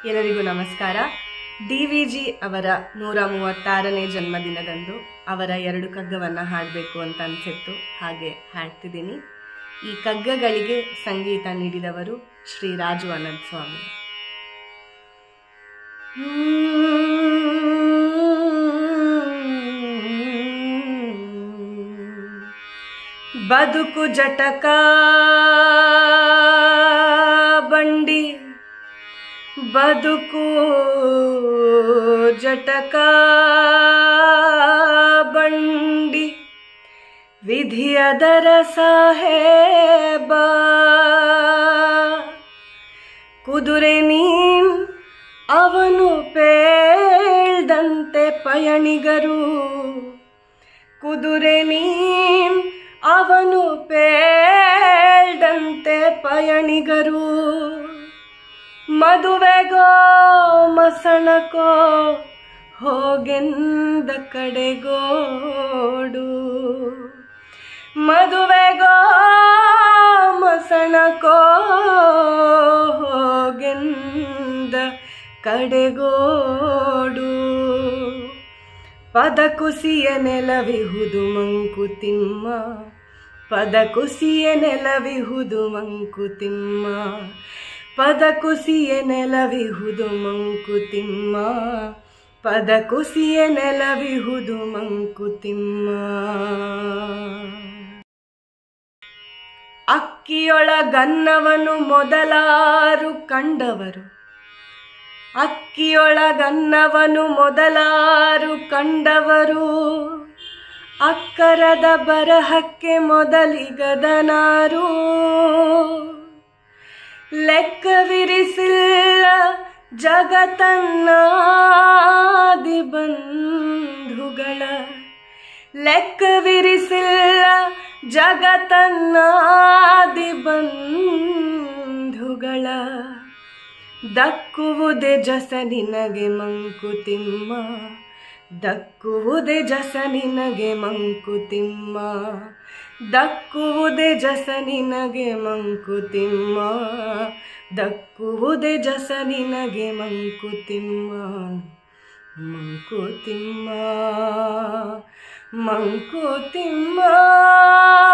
ಎಲ್ಲರಿಗೂ ನಮಸ್ಕಾರ D V G ಅವರ ನೂರ ಮೂವತ್ತಾರನೇ ಜನ್ಮದಿನದಂದು ಅವರ ಎರಡು ಕಗ್ಗವನ್ನು ಹಾಡಬೇಕು ಅಂತ ಅನಿಸಿತ್ತು ಹಾಗೆ ಹಾಡ್ತಿದ್ದೀನಿ ಈ ಕಗ್ಗಗಳಿಗೆ ಸಂಗೀತ ನೀಡಿದವರು ಶ್ರೀ ರಾಜು ಅನಂತ್ ಸ್ವಾಮಿ ಬದುಕು ಜಟಕ ಬಂಡಿ ಬದುಕು ಜಟಕ ಬಂಡಿ ವಿಧಿಯದರ ಸಾಹೇಬ ಕುದುರೆ ನೀನ್ ಅವನು ಪೇಳ್ದಂತೆ ಪಯಣಿಗರು ಕುದುರೆ ನೀನ್ ಅವನು ಪೇಳ್ದಂತೆ ಪಯಣಿಗರು ಮದುವೆಗೋ ಮಸಣಕೋ ಹೋಗೆಂದ ಕಡೆಗೋಡು ಮದುವೆಗೋ ಮಸಣಕೋ ಹೋಗೆಂದ ಕಡೆಗೋಡು ಪದ ಕುಸಿಯ ನೆಲವಿಹುದು ಮಂಕುತಿಮ್ಮ ಪದ ಕುಸಿಯ ನೆಲವಿಹುದು ಮಂಕುತಿಮ್ಮ ಪದ ಕುಸಿಯ ನೆಲವಿಹುದು ಮಂಕುತಿಮ್ಮ ಪದ ಕುಸಿಯ ನೆಲವಿಹುದು ಮಂಕುತಿಮ್ಮ ಅಕ್ಕಿಯೊಳಗನ್ನವನು ಮೊದಲಾರು ಕಂಡವರು ಅಕ್ಕಿಯೊಳಗನ್ನವನು ಮೊದಲಾರು ಕಂಡವರು ಅಕ್ಕರದ ಬರಹಕ್ಕೆ ಮೊದಲಿಗದನಾರು ಲೆಕ್ಕವಿರಿಸಿಲ್ಲ ಜಗತನ್ನಾದಿ ಬಂಧುಗಳ ಲೆಕ್ಕವಿರಿಸಿಲ್ಲ ಜಗತನ್ನಾದಿ ಬಂಧುಗಳ ದಕ್ಕುವುದೇ ಜಸ ನಿನಗೆ ಮಂಕುತಿಮ್ಮ ದಕ್ಕುವುದೇ ಜಸ ನಿನಗೆ ಮಂಕುತಿಮ್ಮ ದಕ್ಕುವುದೇ ಜಸ ನಿನಗೆ ಮಂಕುತಿಮ್ಮ ದಕ್ಕುವುದೇ ಜಸ ನಿನಗೆ ಮಂಕುತಿಮ್ಮ ಮಂಕುತಿಮ್ಮ ಮಂಕುತಿಮ್ಮ